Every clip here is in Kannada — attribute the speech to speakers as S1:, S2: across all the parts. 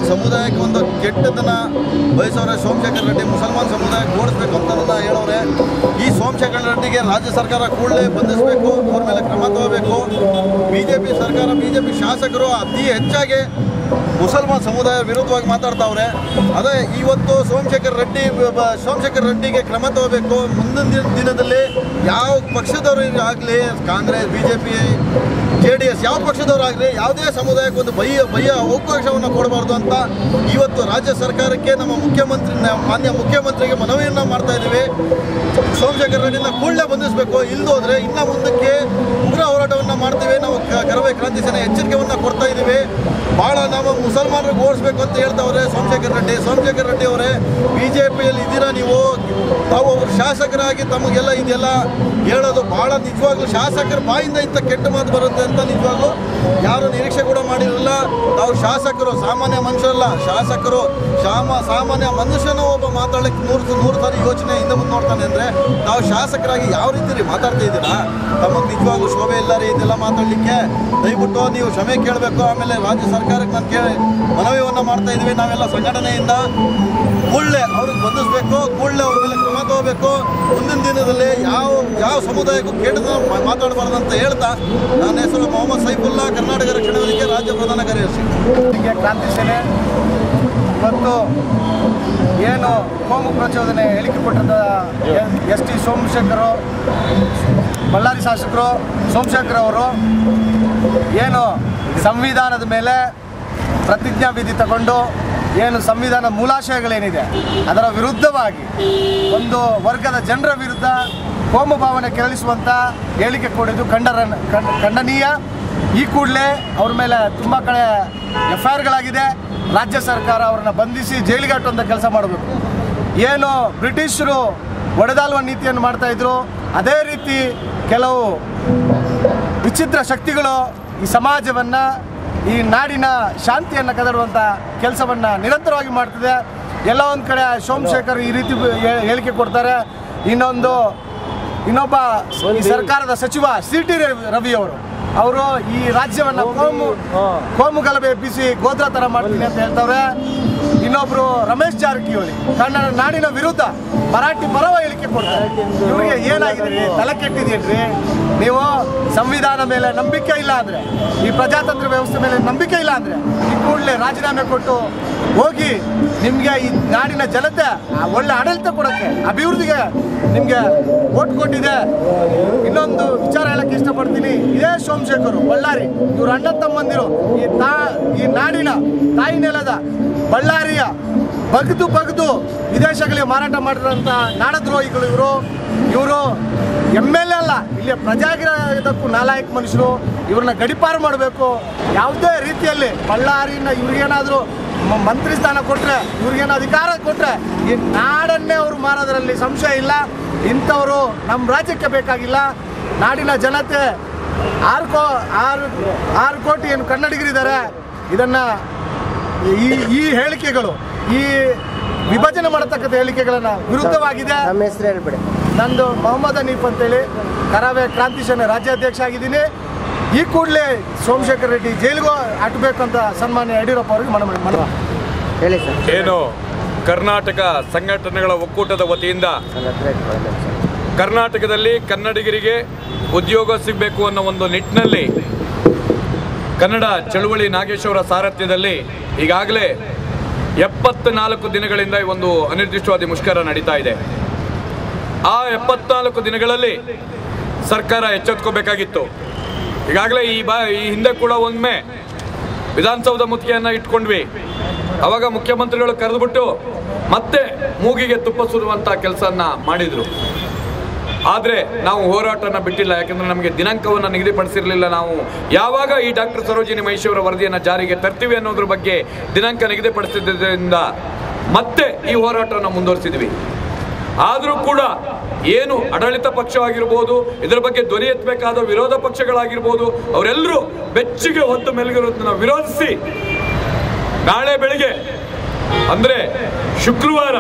S1: ಸಮುದಾಯಕ್ಕೆ ಒಂದು ಕೆಟ್ಟದನ್ನ ಬಯಸೋರೆ ಸೋಮಶೇಖರ್ ರೆಡ್ಡಿ ಮುಸಲ್ಮಾನ್ ಸಮುದಾಯಕ್ಕೆ ಓಡಿಸ್ಬೇಕು ಅಂತ ನನ್ನ ಹೇಳೋರೆ ಈ ಸೋಮಶೇಖರ್ ರೆಡ್ಡಿಗೆ ರಾಜ್ಯ ಸರ್ಕಾರ ಕೂಡಲೇ ಬಂಧಿಸಬೇಕು ಅವ್ರ ಮೇಲೆ ಕ್ರಮ ತಗೋಬೇಕು ಬಿ ಜೆ ಪಿ ಸರ್ಕಾರ ಬಿ ಜೆ ಪಿ ಶಾಸಕರು ಅತಿ ಹೆಚ್ಚಾಗಿ ಮುಸಲ್ಮಾನ್ ಸಮುದಾಯ ವಿರುದ್ಧವಾಗಿ ಮಾತಾಡ್ತಾವ್ರೆ ಅದೇ ಇವತ್ತು ಸೋಮಶೇಖರ್ ರೆಡ್ಡಿ ಬ- ಸೋಮಶೇಖರ್ ರೆಡ್ಡಿಗೆ ಕ್ರಮ ತಗೋಬೇಕು ಮುಂದಿನ ದಿನ- ದಿನದಲ್ಲಿ ಯಾವ ಪಕ್ಷದವರು ಆಗಲಿ Congress B J P J D S ಯಾವ ಪಕ್ಷದವರಾಗಲಿ ಯಾವುದೇ ಸಮುದಾಯಕ್ಕೆ ಒಂದು ಭಯ ಭಯ ಅವಕಾಶವನ್ನು ಕೊಡಬಾರ್ದು ಅಂತ ಇವತ್ತು ರಾಜ್ಯ ಸರ್ಕಾರಕ್ಕೆ ನಮ್ಮ ಮುಖ್ಯಮಂತ್ರಿ ನ- ಮಾನ್ಯ ಮುಖ್ಯಮಂತ್ರಿಗೆ ಮನವಿಯನ್ನು ಮಾಡ್ತಾ ಇದ್ದೀವಿ ಸೋಮಶೇಖರ್ ರೆಡ್ಡಿನ ಕೂಡಲೇ ಬಂಧಿಸಬೇಕು ಇಲ್ಲದೋದ್ರೆ ಇನ್ನ ಮುಂದಕ್ಕೆ ಉಗ್ರ ಹೋರಾಟವನ್ನು ಮಾಡ್ತೀವಿ ನಾವು ಕ- ಕರವೇ ಕ್ರಾಂತಿ ಸೇನೆ ಎಚ್ಚರಿಕೆಯನ್ನು ಕೊಡ್ತಾ ಇದ್ದೀವಿ ಭಾಳ ನಾವು ಮುಸಲ್ಮಾನರಿಗೆ ಓಡಿಸ್ಬೇಕು ಅಂತ ಹೇಳ್ತಾವ್ರೆ ಸೋಮಶೇಖರ್ ರೆಡ್ಡಿ ಸೋಮಶೇಖರ್ ರೆಡ್ಡಿ ಅವರೇ ಬಿ ಜೆ ಪಿಯಲ್ಲಿ ಇದ್ದೀರಾ ನೀವು ತಾವು ಒಬ್ಬರು ಶಾಸಕರಾಗಿ ತಮಗೆಲ್ಲ ಇದೆಲ್ಲ ಹೇಳೋದು ಭಾಳ ನಿಜವಾಗ್ಲೂ ಶಾಸಕರ ಬಾಯಿಂದ ಇಂಥ ಕೆಟ್ಟ ಮಾತು ಬರುತ್ತೆ ಅಂತ ನಿಜವಾಗ್ಲೂ ಯಾರು ನಿರೀಕ್ಷೆ ಕೂಡ ಮಾಡಿರಲಿಲ್ಲ ತಾವು ಶಾಸಕರು ಸಾಮಾನ್ಯ ಮನುಷ್ಯರಲ್ಲ ಶಾಸಕರು ಶಾಮ ಸಾಮಾನ್ಯ ಮನುಷ್ಯನ ಒಬ್ಬ ಮಾತಾಡಲಿಕ್ಕೆ ನೂರು ನೂರು ಸಾರಿ ಯೋಚನೆ ಹಿಂದೆ ಮುಂದೆ ನೋಡ್ತಾನೆ ಅಂದರೆ ನಾವು ಶಾಸಕರಾಗಿ ಯಾವ ರೀತಿ ರೀ ಮಾತಾಡ್ತಾ ಇದ್ದೀರಾ ತಮಗೆ ನಿಜವಾಗ್ಲೂ ಶೋಭೆ ಇಲ್ಲ ರೀ ಇದೆಲ್ಲ ಮಾತಾಡಲಿಕ್ಕೆ ದಯವಿಟ್ಟು ನೀವು ಕ್ಷಮೆ ಕೇಳಬೇಕು ಆಮೇಲೆ ರಾಜ್ಯ ಸರ್ಕಾರಕ್ಕೆ ನಾನು ಕೇಳಿ ಮನವಿಯನ್ನು ಮಾಡ್ತಾ ಇದ್ದೀವಿ ನಾವೆಲ್ಲ ಸಂಘಟನೆಯಿಂದ ಕೂಡಲೇ ಅವ್ರಿಗೆ ಬಂಧಿಸಬೇಕು ಕೂಡಲೇ ಅವ್ರ ಮೇಲೆ ಕ್ರಮ ತಗೋಬೇಕು ಮುಂದಿನ ದಿನದಲ್ಲಿ ಯಾವ ಯಾವ ಸಮುದಾಯಕ್ಕೂ ಕೆಟ್ಟದ ಮಾತಾಡಬಾರ್ದು ಅಂತ ಹೇಳ್ತಾ ನನ್ನ ಹೆಸರು ಮೊಹಮ್ಮದ್ ಸೈಫುಲ್ಲಾ ಕರ್ನಾಟಕ ರಕ್ಷಣಾ ವೇದಿಕೆ ರಾಜ್ಯ ಪ್ರಧಾನ ಕಾರ್ಯದರ್ಶಿ
S2: ಹೀಗೆ ಕ್ರಾಂತಿ ಸೇನೆ ಇವತ್ತು ಏನು ಕೋಮು ಪ್ರಚೋದನೆ ಹೇಳಿಕೆ ಕೊಟ್ಟಿದ್ದ ಎಸ್ ಟಿ ಸೋಮಶೇಖರು ಬಳ್ಳಾರಿ ಶಾಸಕರು ಸೋಮಶೇಖರ್ ಅವರು ಏನು ಸಂವಿಧಾನದ ಮೇಲೆ ಪ್ರತಿಜ್ಞಾ ವಿಧಿ ತಗೊಂಡು ಏನು ಸಂವಿಧಾನ ಮೂಲಾಶಯಗಳೇನಿದೆ ಅದರ ವಿರುದ್ಧವಾಗಿ ಒಂದು ವರ್ಗದ ಜನರ ವಿರುದ್ಧ ಕೋಮು ಭಾವನೆ ಕೆರಳಿಸುವಂಥ ಹೇಳಿಕೆ ಕೊಡಿದ್ದು ಖಂಡರ ಖಂಡ- ಖಂಡನೀಯ ಈ ಕೂಡಲೇ ಅವ್ರ ಮೇಲೆ ತುಂಬ ಕಡೆ ಎಫ್ ಐ ಆರ್ಗಳಾಗಿದೆ ರಾಜ್ಯ ಸರ್ಕಾರ ಅವ್ರನ್ನ ಬಂಧಿಸಿ ಜೈಲಿಗೆ ಹಾಕುವಂಥ ಕೆಲಸ ಮಾಡಬೇಕು ಏನು ಬ್ರಿಟಿಷರು ಒಡೆದಾಳುವ ನೀತಿಯನ್ನು ಮಾಡ್ತಾ ಇದ್ರು ಅದೇ ರೀತಿ ಕೆಲವು ವಿಚಿತ್ರ ಶಕ್ತಿಗಳು ಈ ಸಮಾಜವನ್ನು ಈ ನಾಡಿನ ಶಾಂತಿಯನ್ನು ಕದಡುವಂಥ ಕೆಲಸವನ್ನು ನಿರಂತರವಾಗಿ ಮಾಡ್ತಿದೆ ಎಲ್ಲ ಒಂದು ಕಡೆ ಸೋಮಶೇಖರ್ ಈ ರೀತಿ ಹೇ- ಹೇಳಿಕೆ ಕೊಡ್ತಾರೆ ಇನ್ನೊಂದು ಇನ್ನೊಬ್ಬ ಈ ಸರ್ಕಾರದ ಸಚಿವ ಸಿ ಟಿ ರವಿ ಅವರು ಅವರು ಈ ರಾಜ್ಯವನ್ನ ಕೋಮು ಕೋಮು ಗಲಭೆ ಎಬ್ಬಿಸಿ ಗೋದ್ರ ತರ ಮಾಡ್ತೀನಿ ಅಂತ ಹೇಳ್ತವ್ರೆ ಇನ್ನೊಬ್ರು ರಮೇಶ್ ಜಾರಕಿಹೊಳಿ ಕನ್ನಡ ನಾಡಿನ ವಿರುದ್ಧ ಮರಾಠಿ ಪರವ ಹೇಳಿಕೆ ಕೊಡ್ತಾರೆ ಇವರಿಗೆ ಏನಾಗಿದೆ ತಲೆ ಕೆಟ್ಟಿದೇನ್ರಿ ನೀವು ಸಂವಿಧಾನ ಮೇಲೆ ನಂಬಿಕೆ ಇಲ್ಲ ಅಂದ್ರೆ ಈ ಪ್ರಜಾತಂತ್ರ ವ್ಯವಸ್ಥೆ ಮೇಲೆ ನಂಬಿಕೆ ಇಲ್ಲ ಅಂದ್ರೆ ಈ ಕೂಡಲೇ ರಾಜೀನಾಮೆ ಕೊಟ್ಟು ಹೋಗಿ ನಿಮಗೆ ಈ ನಾಡಿನ ಜನತೆ ಆ ಒಳ್ಳೆ ಆಡಳಿತ ಕೊಡಕ್ಕೆ ಅಭಿವೃದ್ಧಿಗೆ ನಿಮಗೆ ಓಟ್ ಕೊಟ್ಟಿದೆ ಇನ್ನೊಂದು ವಿಚಾರ ಹೇಳಕ್ಕೆ ಇಷ್ಟಪಡ್ತೀನಿ ಇದೇ ಸೋಮಶೇಖರು ಬಳ್ಳಾರಿ ಇವ್ರ ಅಣ್ಣ ತಮ್ಮಂದಿರು ಈ ತಾ ಈ ನಾಡಿನ ತಾಯಿ ನೆಲದ ಬಳ್ಳಾರಿಯ ಬಗ್ದು ಬಗ್ದು ವಿದೇಶಗಳಿಗೆ ಮಾರಾಟ ಮಾಡಿರೋಂಥ ನಾಡದ್ರೋಹಿಗಳು ಇವರು ಇವರು ಎಮ್ ಎಲ್ ಎ ಅಲ್ಲ ಇಲ್ಲಿ ಪ್ರಜಾಗಿರೋದಕ್ಕೂ ನಾಲಾಯಕ ಮನುಷ್ಯರು ಇವ್ರನ್ನ ಗಡಿಪಾರು ಮಾಡಬೇಕು ಯಾವುದೇ ರೀತಿಯಲ್ಲಿ ಬಳ್ಳಾರಿನ ಇವ್ರಿಗೇನಾದರೂ ಮ- ಮಂತ್ರಿ ಸ್ಥಾನ ಕೊಟ್ಟರೆ ಇವ್ರಿಗೇನು ಅಧಿಕಾರ ಕೊಟ್ಟರೆ ಈ ನಾಡನ್ನೇ ಅವರು ಮಾರೋದ್ರಲ್ಲಿ ಸಂಶಯ ಇಲ್ಲ ಇಂಥವರು ನಮ್ಮ ರಾಜ್ಯಕ್ಕೆ ಬೇಕಾಗಿಲ್ಲ ನಾಡಿನ ಜನತೆ ಆರು ಕೋ ಆರು ಆರು ಕೋಟಿ ಏನು ಕನ್ನಡಿಗರಿದ್ದಾರೆ ಇದನ್ನು ಈ ಈ ಹೇಳಿಕೆಗಳು ಈ ವಿಭಜನೆ ಮಾಡತಕ್ಕಂಥ ಹೇಳಿಕೆಗಳನ್ನು ವಿರುದ್ಧವಾಗಿದೆ
S3: ನಮ್ಮ ಹೆಸರು ಹೇಳ್ಬಿಡಿ
S2: ನಂದು ಮೊಹಮ್ಮದ್ ಹನೀಫ್ ಅಂತೇಳಿ ಕರಾವೆ ಕ್ರಾಂತಿ ಸೇನೆ ರಾಜ್ಯಾಧ್ಯಕ್ಷ ಆಗಿದ್ದೀನಿ ಈ ಕೂಡಲೇ ಸೋಮಶೇಖರ್ ರೆಡ್ಡಿ ಜೈಲಿಗೂ ಹಾಕಬೇಕು ಅಂತ ಸನ್ಮಾನ್ಯ ಯಡಿಯೂರಪ್ಪ ಅವರಿಗೆ ಮನವಿ ಮನವಿ
S3: ಹೇಳಿ ಸರ್
S4: ಏನು ಕರ್ನಾಟಕ ಸಂಘಟನೆಗಳ ಒಕ್ಕೂಟದ ವತಿಯಿಂದ
S3: ನನ್ನ ಹತ್ರ ಇಟ್ಕೊಳ್ಳಿ ಸರ್
S4: ಕರ್ನಾಟಕದಲ್ಲಿ ಕನ್ನಡಿಗರಿಗೆ ಉದ್ಯೋಗ ಸಿಗಬೇಕು ಅನ್ನೋ ಒಂದು ನಿಟ್ಟಿನಲ್ಲಿ ಕನ್ನಡ ಚಳುವಳಿ ನಾಗೇಶ್ವರ ಸಾರಥ್ಯದಲ್ಲಿ ಈಗಾಗಲೇ ಎಪ್ಪತ್ನಾಲ್ಕು ದಿನಗಳಿಂದ ಈ ಒಂದು ಅನಿರ್ದಿಷ್ಟವಾದಿ ಮುಷ್ಕರ ನಡೀತಾ ಇದೆ ಆ ಎಪ್ಪತ್ನಾಲ್ಕು ದಿನಗಳಲ್ಲಿ ಸರ್ಕಾರ ಎಚ್ಚೆತ್ಕೋಬೇಕಾಗಿತ್ತು ಈಗಾಗಲೇ ಈ ಬಾ ಈ ಹಿಂದೆ ಕೂಡ ಒಮ್ಮೆ ವಿಧಾನಸೌಧ ಮುತ್ತಿಗೆಯನ್ನು ಇಟ್ಕೊಂಡ್ವಿ ಅವಾಗ ಮುಖ್ಯಮಂತ್ರಿಗಳು ಕರೆದುಬಿಟ್ಟು ಮತ್ತೆ ಮೂಗಿಗೆ ತುಪ್ಪ ಸುರುವಂಥ ಕೆಲಸನ ಮಾಡಿದರು ಆದರೆ ನಾವು ಹೋರಾಟನ ಬಿಟ್ಟಿಲ್ಲ ಯಾಕಂದ್ರೆ ನಮಗೆ ದಿನಾಂಕವನ್ನು ನಿಗದಿಪಡಿಸಿರಲಿಲ್ಲ ನಾವು ಯಾವಾಗ ಈ ಡಾಕ್ಟರ್ ಸರೋಜಿನಿ ಮಹೇಶ್ವರ ವರದಿಯನ್ನು ಜಾರಿಗೆ ತರ್ತೀವಿ ಅನ್ನೋದ್ರ ಬಗ್ಗೆ ದಿನಾಂಕ ನಿಗದಿಪಡಿಸಿದ್ದರಿಂದ ಮತ್ತೆ ಈ ಹೋರಾಟವನ್ನು ಮುಂದುವರಿಸಿದ್ವಿ ಆದರೂ ಕೂಡ ಏನು ಆಡಳಿತ ಪಕ್ಷವಾಗಿರ್ಬೋದು ಇದರ ಬಗ್ಗೆ ಧ್ವನಿ ಎತ್ತಬೇಕಾದ ವಿರೋಧ ಪಕ್ಷಗಳಾಗಿರ್ಬೋದು ಅವರೆಲ್ಲರೂ ಬೆಚ್ಚಿಗೆ ಹೊತ್ತು ಮೆಲುಗಿರೋದನ್ನ ವಿರೋಧಿಸಿ ನಾಳೆ ಬೆಳಿಗ್ಗೆ ಅಂದ್ರೆ ಶುಕ್ರವಾರ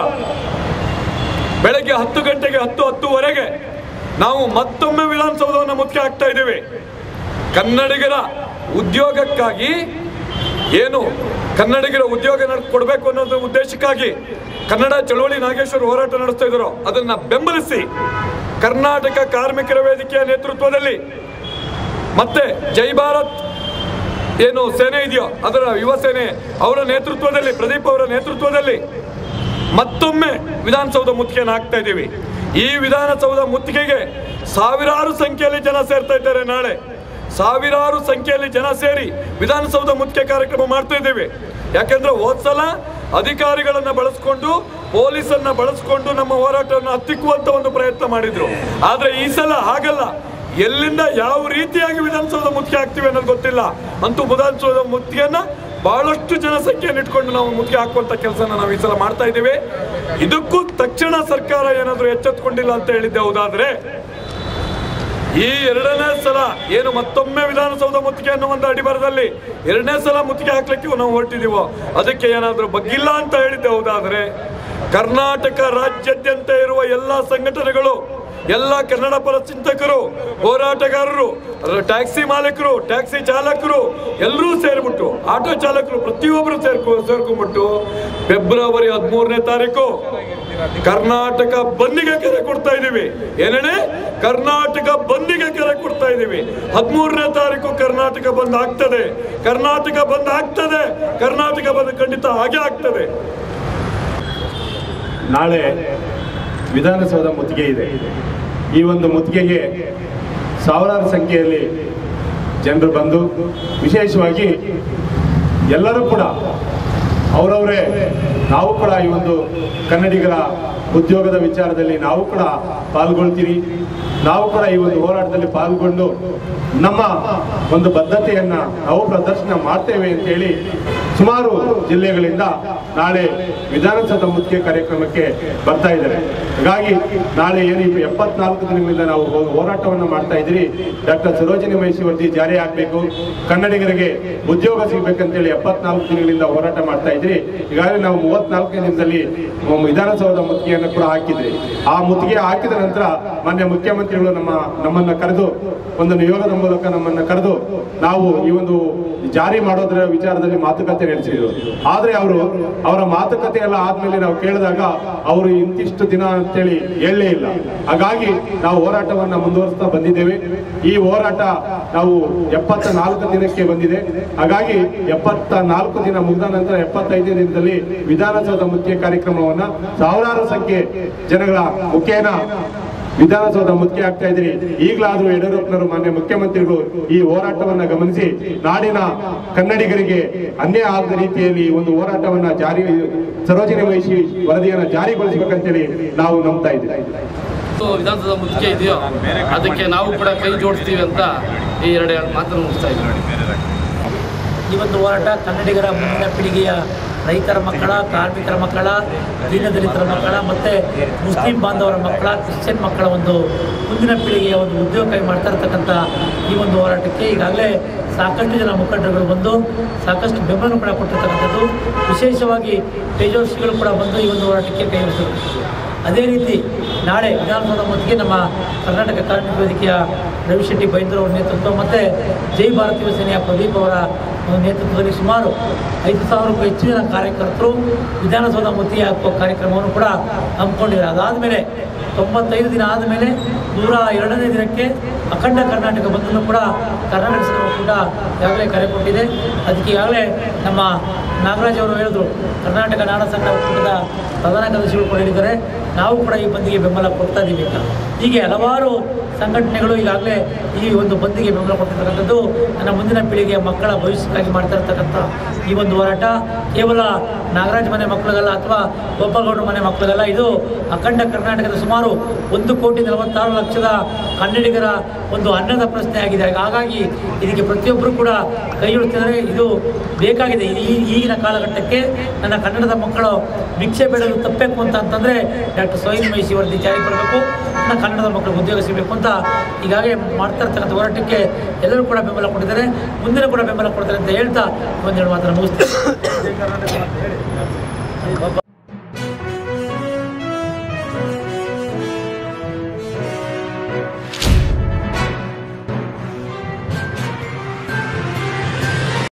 S4: ಬೆಳಗ್ಗೆ ಹತ್ತು ಗಂಟೆಗೆ ಹತ್ತು ಹತ್ತುವರೆಗೆ ನಾವು ಮತ್ತೊಮ್ಮೆ ವಿಧಾನಸೌಧವನ್ನು ಮುಖ್ಯ ಆಗ್ತಾ ಇದ್ದೇವೆ ಕನ್ನಡಿಗರ ಉದ್ಯೋಗಕ್ಕಾಗಿ ಏನು ಕನ್ನಡಿಗರ ಉದ್ಯೋಗ ನಡ್- ಕೊಡಬೇಕು ಅನ್ನೋದು ಉದ್ದೇಶಕ್ಕಾಗಿ ಕನ್ನಡ ಚಳವಳಿ ನಾಗೇಶ್ವರ ಹೋರಾಟ ನಡೆಸ್ತಾ ಇದ್ರು ಅದನ್ನ ಬೆಂಬಲಿಸಿ ಕರ್ನಾಟಕ ಕಾರ್ಮಿಕರ ವೇದಿಕೆಯ ನೇತೃತ್ವದಲ್ಲಿ ಮತ್ತೆ ಜೈ ಭಾರತ್ ಏನು ಸೇನೆ ಇದೆಯೋ ಅದರ ಯುವ ಸೇನೆ ಅವರ ನೇತೃತ್ವದಲ್ಲಿ ಪ್ರದೀಪ್ ಅವರ ನೇತೃತ್ವದಲ್ಲಿ ಮತ್ತೊಮ್ಮೆ ವಿಧಾನಸೌಧ ಮುತ್ತಿಗೆಯನ್ನು ಹಾಕ್ತಾ ಇದ್ದೀವಿ ಈ ವಿಧಾನಸೌಧ ಮುತ್ತಿಗೆಗೆ ಸಾವಿರಾರು ಸಂಖ್ಯೆಯಲ್ಲಿ ಜನ ಸೇರ್ತಾ ಇದ್ದಾರೆ ನಾಳೆ ಸಾವಿರಾರು ಸಂಖ್ಯೆಯಲ್ಲಿ ಜನ ಸೇರಿ ವಿಧಾನಸೌಧ ಮುತ್ತಿಗೆ ಕಾರ್ಯಕ್ರಮ ಮಾಡ್ತಾ ಇದ್ದೀವಿ ಯಾಕೆಂದ್ರೆ ಹೋದ್ಸಲ ಅಧಿಕಾರಿಗಳನ್ನ ಬಳಸ್ಕೊಂಡು ಪೊಲೀಸನ್ನ ಬಳಸ್ಕೊಂಡು ನಮ್ಮ ಹೋರಾಟವನ್ನು ಹತ್ತಿಕ್ಕುವಂತ ಒಂದು ಪ್ರಯತ್ನ ಮಾಡಿದ್ರು ಆದ್ರೆ ಈ ಸಲ ಹಾಗಲ್ಲ ಎಲ್ಲಿಂದ ಯಾವ ರೀತಿಯಾಗಿ ವಿಧಾನಸೌಧ ಮುತ್ತಿಗೆ ಹಾಕ್ತೀವಿ ಅನ್ನೋದು ಗೊತ್ತಿಲ್ಲ ಅಂತೂ ವಿಧಾನಸೌಧ ಮುತ್ತಿಗೆಯನ್ನ ಬಹಳಷ್ಟು ಜನಸಂಖ್ಯೆಯನ್ನು ಇಟ್ಕೊಂಡು ನಾವು ಮುತ್ತಿಗೆ ಹಾಕುವಂತ ಕೆಲಸನ ನಾವು ಈ ಸಲ ಮಾಡ್ತಾ ಇದ್ದೀವಿ ಇದಕ್ಕೂ ತಕ್ಷಣ ಸರ್ಕಾರ ಏನಾದರೂ ಎಚ್ಚೆತ್ತುಕೊಂಡಿಲ್ಲ ಅಂತ ಹೇಳಿದ್ದೆ ಹೌದಾದ್ರೆ ಈ ಎರಡನೇ ಸಲ ಏನು ಮತ್ತೊಮ್ಮೆ ವಿಧಾನಸೌಧ ಮುತ್ತಿಗೆ ಅನ್ನೋ ಒಂದು ಅಡಿಬರದಲ್ಲಿ ಎರಡನೇ ಸಲ ಮುತ್ತಿಗೆ ಹಾಕ್ಲಿಕ್ಕೆ ನಾವು ಹೊರಟಿದೀವೋ ಅದಕ್ಕೆ ಏನಾದರೂ ಬಗ್ಗಿಲ್ಲ ಅಂತ ಹೇಳಿದ್ದೆ ಹೌದಾದ್ರೆ ಕರ್ನಾಟಕ ರಾಜ್ಯಾದ್ಯಂತ ಇರುವ ಎಲ್ಲ ಸಂಘಟನೆಗಳು ಎಲ್ಲ ಕನ್ನಡ ಪರ ಚಿಂತಕರು ಹೋರಾಟಗಾರರು ಟ್ಯಾಕ್ಸಿ ಮಾಲೀಕರು ಟ್ಯಾಕ್ಸಿ ಚಾಲಕರು ಎಲ್ಲರೂ ಸೇರಿಬಿಟ್ಟು ಆಟೋ ಚಾಲಕರು ಪ್ರತಿಯೊಬ್ಬರು ಸೇರ್ಕೊ ಸೇರ್ಕೊಂಡ್ಬಿಟ್ಟು ಫೆಬ್ರವರಿ ಹದಿಮೂರನೇ ತಾರೀಕು ಕರ್ನಾಟಕ ಬಂದಿಗೆ ಕರೆ ಕೊಡ್ತಾ ಇದೀವಿ ಏನೇನೆ ಕರ್ನಾಟಕ ಬಂದಿಗೆ ಕರೆ ಕೊಡ್ತಾ ಇದೀವಿ ಹದಿಮೂರನೇ ತಾರೀಕು ಕರ್ನಾಟಕ ಬಂದ್ ಆಗ್ತದೆ ಕರ್ನಾಟಕ ಬಂದ್ ಆಗ್ತದೆ ಕರ್ನಾಟಕ ಬಂದ್ ಖಂಡಿತ ಹಾಗೆ ಆಗ್ತದೆ
S5: ನಾಳೆ ವಿಧಾನಸೌಧ ಮುತ್ತಿಗೆ ಇದೆ ಈ ಒಂದು ಮುತ್ತಿಗೆಗೆ ಸಾವಿರಾರು ಸಂಖ್ಯೆಯಲ್ಲಿ ಜನರು ಬಂದು ವಿಶೇಷವಾಗಿ ಎಲ್ಲರೂ ಕೂಡ ಅವರವರೇ ನಾವು ಕೂಡ ಈ ಒಂದು ಕನ್ನಡಿಗರ ಉದ್ಯೋಗದ ವಿಚಾರದಲ್ಲಿ ನಾವು ಕೂಡ ಪಾಲ್ಗೊಳ್ತೀವಿ ನಾವು ಕೂಡ ಈ ಒಂದು ಹೋರಾಟದಲ್ಲಿ ಪಾಲ್ಗೊಂಡು ನಮ್ಮ ಒಂದು ಬದ್ಧತೆಯನ್ನ ನಾವು ಪ್ರದರ್ಶನ ಮಾಡ್ತೇವೆ ಅಂತ ಹೇಳಿ ಸುಮಾರು ಜಿಲ್ಲೆಗಳಿಂದ ನಾಳೆ ವಿಧಾನಸೌಧ ಮುತ್ತಿಗೆ ಕಾರ್ಯಕ್ರಮಕ್ಕೆ ಬರ್ತಾ ಇದ್ದಾರೆ ಹಾಗಾಗಿ ನಾಳೆ ಏನು ಈ ಎಪ್ಪತ್ನಾಲ್ಕು ದಿನಗಳಿಂದ ನಾವು ಹೋ- ಹೋರಾಟವನ್ನು ಮಾಡ್ತಾ ಇದ್ದೀರಿ ಡಾಕ್ಟರ್ ಸರೋಜಿನಿ ಮಹಿಷಿ ವರದಿ ಜಾರಿ ಆಗಬೇಕು ಕನ್ನಡಿಗರಿಗೆ ಉದ್ಯೋಗ ಸಿಗ್ಬೇಕಂತೇಳಿ ಎಪ್ಪತ್ನಾಲ್ಕು ದಿನಗಳಿಂದ ಹೋರಾಟ ಮಾಡ್ತಾ ಇದ್ರಿ ಈಗಾಗಲೇ ನಾವು ಮೂವತ್ನಾಲ್ಕನೇ ದಿನದಲ್ಲಿ ಮ- ವಿಧಾನಸೌಧ ಮುತ್ತಿಗೆಯನ್ನು ಕೂಡ ಹಾಕಿದ್ರಿ ಆ ಮುತ್ತಿಗೆ ಹಾಕಿದ ನಂತರ ಮಾನ್ಯ ಮುಖ್ಯಮಂತ್ರಿಗಳು ನಮ್ಮ ನಮ್ಮನ್ನ ಕರೆದು ಒಂದು ನಿಯೋಗದ ಮೂಲಕ ನಮ್ಮನ್ನ ಕರೆದು ನಾವು ಈ ಒಂದು ಜಾರಿ ಮಾಡೋದ್ರ ವಿಚಾರದಲ್ಲಿ ಮಾತುಕತೆ ನಡೆಸಿದ್ರು ಆದ್ರೆ ಅವರು ಅವರ ಮಾತುಕತೆ ಎಲ್ಲ ಆದ್ಮೇಲೆ ನಾವು ಕೇಳಿದಾಗ ಅವರು ಇಂತಿಷ್ಟು ದಿನ ಅಂತೇಳಿ ಹೇಳಲೇ ಇಲ್ಲ ಹಾಗಾಗಿ ನಾವು ಹೋರಾಟವನ್ನ ಮುಂದುವರಿಸ್ತಾ ಬಂದಿದ್ದೇವೆ ಈ ಹೋರಾಟ ನಾವು ಎಪ್ಪತ್ತ ನಾಲ್ಕು ದಿನಕ್ಕೆ ಬಂದಿದೆ ಹಾಗಾಗಿ ಎಪ್ಪತ್ತ ನಾಲ್ಕು ದಿನ ಮುಗಿದ ನಂತರ ಎಪ್ಪತ್ತೈದನೇ ದಿನದಲ್ಲಿ ವಿಧಾನಸೌಧ ಮುಖ್ಯ ಕಾರ್ಯಕ್ರಮವನ್ನ ಸಾವಿರಾರು ಸಂಖ್ಯೆ ಜನಗಳ ಮುಖೇನ ವಿಧಾನಸೌಧ ಮುಖ್ಯ ಆಗ್ತಾ ಇದ್ರಿ ಈಗಲಾದ್ರೂ ಯಡಿಯೂರಪ್ಪನವರು ಮಾನ್ಯ ಮುಖ್ಯಮಂತ್ರಿಗಳು ಈ ಹೋರಾಟವನ್ನ ಗಮನಿಸಿ ನಾಡಿನ ಕನ್ನಡಿಗರಿಗೆ ಅನ್ಯಾಯ ಆಗದ ರೀತಿಯಲ್ಲಿ ಈ ಒಂದು ಹೋರಾಟವನ್ನ ಜಾರಿ ಸರೋಜಿನಿ ವಹಿಸಿ ವರದಿಯನ್ನ ಜಾರಿಗೊಳಿಸಬೇಕಂತೇಳಿ ನಾವು ನಂಬ್ತಾ ಇದ್ದೀವಿ
S6: ಇವತ್ತು ವಿಧಾನಸೌಧ ಮುತ್ತಿಗೆ ಇದೆಯೋ ಅದಕ್ಕೆ ನಾವು ಕೂಡ ಕೈ ಜೋಡಿಸ್ತೀವಿ ಅಂತ ಈ ಎರಡು ಮಾತನ್ನು ಮುಗಿಸ್ತಾ ಇದ್ದೀವಿ
S7: ಈ ಒಂದು ಹೋರಾಟ ಕನ್ನಡಿಗರ ಮುಂದಿನ ಪೀಳಿಗೆಯ ರೈತರ ಮಕ್ಕಳ ಕಾರ್ಮಿಕರ ಮಕ್ಕಳ ದೀನದಲಿತರ ಮಕ್ಕಳ ಮತ್ತು ಮುಸ್ಲಿಂ ಬಾಂಧವರ ಮಕ್ಕಳ ಕ್ರಿಶ್ಚಿಯನ್ ಮಕ್ಕಳ ಒಂದು ಮುಂದಿನ ಪೀಳಿಗೆಯ ಒಂದು ಉದ್ಯೋಗ ಮಾಡ್ತಾ ಇರ್ತಕ್ಕಂಥ ಈ ಒಂದು ಹೋರಾಟಕ್ಕೆ ಈಗಾಗಲೇ ಸಾಕಷ್ಟು ಜನ ಮುಖಂಡರುಗಳು ಬಂದು ಸಾಕಷ್ಟು ಬೆಂಬಲ ಕೂಡ ಕೊಟ್ಟಿರ್ತಕ್ಕಂಥದ್ದು ವಿಶೇಷವಾಗಿ ತೇಜಸ್ವಿಗಳು ಕೂಡ ಬಂದು ಈ ಒಂದು ಹೋರಾಟಕ್ಕೆ ಕೈ ಜೋಡಿಸಿದರು ಅದೇ ರೀತಿ ನಾಳೆ ವಿಧಾನಸೌಧ ಮತ್ತಿಗೆ ನಮ್ಮ ಕರ್ನಾಟಕ ಕಾರ್ಮಿಕ ವೇದಿಕೆಯ ರವಿಶೆಟ್ಟಿ ಬೈಂದ್ರ ಅವರ ನೇತೃತ್ವ ಮತ್ತು ಜೈ ಭಾರತ್ ಯುವ ಸೇನೆಯ ಪ್ರದೀಪ್ ಅವರ ಒಂದು ನೇತೃತ್ವದಲ್ಲಿ ಸುಮಾರು ಐದು ಸಾವಿರಕ್ಕೂ ಹೆಚ್ಚು ಜನ ಕಾರ್ಯಕರ್ತರು ವಿಧಾನಸೌಧ ಮುತ್ತಿಗೆ ಹಾಕುವ ಕಾರ್ಯಕ್ರಮವನ್ನು ಕೂಡ ಹಮ್ಮಿಕೊಂಡಿದ್ದಾರೆ ಅದಾದಮೇಲೆ ತೊಂಬತ್ತೈದು ದಿನ ಆದಮೇಲೆ ನೂರ ಎರಡನೇ ದಿನಕ್ಕೆ ಅಖಂಡ ಕರ್ನಾಟಕ ಬಂದನ್ನು ಕೂಡ ಕರ್ನಾಟಕ ಸಂಘ ಕೂಡ ಈಗಾಗಲೇ ಕರೆ ಕೊಟ್ಟಿದೆ ಅದಕ್ಕೆ ಈಗಾಗಲೇ ನಮ್ಮ ನಾಗರಾಜ್ ಅವರು ಹೇಳಿದ್ರು ಕರ್ನಾಟಕ ನಾಡ ಸಂಘ ಒಕ್ಕೂಟದ ಪ್ರಧಾನ ಕಾರ್ಯದರ್ಶಿಗಳು ಕೂಡ ಹೇಳಿದ್ದಾರೆ ನಾವು ಕೂಡ ಈ ಬಂದಿಗೆ ಬೆಂಬಲ ಕೊಡ್ತಾ ಇದ್ದೀವಿ ಅಂತ ಹೀಗೆ ಹಲವಾರು ಸಂಘಟನೆಗಳು ಈಗಾಗಲೇ ಈ ಒಂದು ಬಂದಿಗೆ ಬೆಂಬಲ ಕೊಟ್ಟಿರ್ತಕ್ಕಂಥದ್ದು ನನ್ನ ಮುಂದಿನ ಪೀಳಿಗೆಯ ಮಕ್ಕಳ ಭವಿಷ್ಯಕ್ಕಾಗಿ ಮಾಡ್ತಾ ಇರ್ತಕ್ಕಂಥ ಈ ಒಂದು ಹೋರಾಟ ಕೇವಲ ನಾಗರಾಜ್ ಮನೆ ಮಕ್ಕಳಿಗಲ್ಲ ಅಥವಾ ಗೋಪಾಲಗೌಡರ ಮನೆ ಮಕ್ಕಳಿಗಲ್ಲ ಇದು ಅಖಂಡ ಕರ್ನಾಟಕದ ಸುಮಾರು ಒಂದು ಕೋಟಿ ನಲವತ್ತಾರು ಲಕ್ಷದ ಕನ್ನಡಿಗರ ಒಂದು ಅನ್ನದ ಪ್ರಶ್ನೆ ಆಗಿದೆ ಹಾಗಾಗಿ ಇದಕ್ಕೆ ಪ್ರತಿಯೊಬ್ಬರು ಕೂಡ ಕೈ ಜೋಡಿಸ್ತಿದ್ದಾರೆ ಇದು ಬೇಕಾಗಿದೆ ಈ ಈಗಿನ ಕಾಲಘಟ್ಟಕ್ಕೆ ನನ್ನ ಕನ್ನಡದ ಮಕ್ಕಳು ಭಿಕ್ಷೆ ಬೇಡಲು ತಪ್ಪಬೇಕು ಅಂತ ಅಂತಂದರೆ ಡಾಕ್ಟರ್ ಸೋಹಿನ್ ಮಹಿಷಿ ವರದಿ ಜಾರಿ ಬರಬೇಕು ನನ್ನ ಕನ್ನಡದ ಮಕ್ಕಳಿಗೆ ಉದ್ಯೋಗ ಸಿಗಬೇಕು ಅಂತ ಈಗಾಗಲೇ ಮಾಡ್ತಾ ಇರ್ತಕ್ಕಂಥ ಹೋರಾಟಕ್ಕೆ ಎಲ್ಲರೂ ಕೂಡ ಬೆಂಬಲ ಕೊಟ್ಟಿದ್ದಾರೆ ಮುಂದಿನ ಕೂಡ ಬೆಂಬಲ ಕೊಡ್ತಾರೆ ಅಂತ ಹೇಳ್ತಾ ಒಂದೆರಡು ಮಾತನ್ನು ಮುಗಿಸ್ತೀನಿ